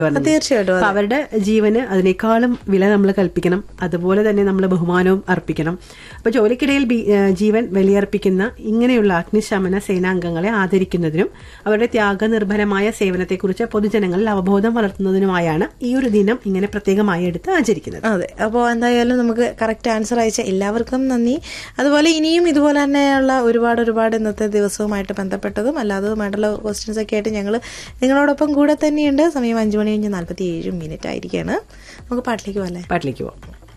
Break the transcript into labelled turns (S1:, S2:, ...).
S1: പറഞ്ഞത്.
S2: തീർച്ചയായിട്ടും
S1: അപ്പൊ അവരുടെ ജീവന് അതിനേക്കാളും വില നമ്മൾ കൽപ്പിക്കണം അതുപോലെ തന്നെ നമ്മൾ ബഹുമാനവും അർപ്പിക്കണം അപ്പൊ ജോലിക്കിടയിൽ ബി- ഏഹ് ജീവൻ ബലിയർപ്പിക്കുന്ന ഇങ്ങനെയുള്ള അഗ്നിശമന സേനാംഗങ്ങളെ ആദരിക്കുന്നതിനും അവരുടെ ത്യാഗനിർഭരമായ സേവനത്തെക്കുറിച്ച് പൊതുജനങ്ങളിൽ അവബോധം വളർത്തുന്നതിനുമായാണ് ഈ ഒരു ദിനം ഇങ്ങനെ പ്രത്യേകമായി എടുത്ത് ആചരിക്കുന്നത്
S2: അതെ അപ്പോൾ എന്തായാലും നമുക്ക് കറക്റ്റ് ആൻസർ അയച്ച എല്ലാവർക്കും നന്ദി അതുപോലെ ഇനിയും ഇതുപോലെ തന്നെയുള്ള ഒരുപാട് ഒരുപാട് ഇന്നത്തെ ദിവസവുമായിട്ട് ബന്ധപ്പെട്ടതും അല്ലാത്തതുമായിട്ടുള്ള ക്വസ്റ്റ്യൻസ് ഒക്കെ ആയിട്ട് ഞങ്ങൾ നിങ്ങളോടൊപ്പം കൂടെ തന്നെയുണ്ട് സമയം അഞ്ചു മണി കഴിഞ്ഞ് നാൽപ്പത്തി ഏഴ് മിനിറ്റ് ആയിരിക്കുകയാണ് നമുക്ക് പാട്ടിലേക്ക് പോകാം
S1: പാട്ടിലേക്ക് പോവാം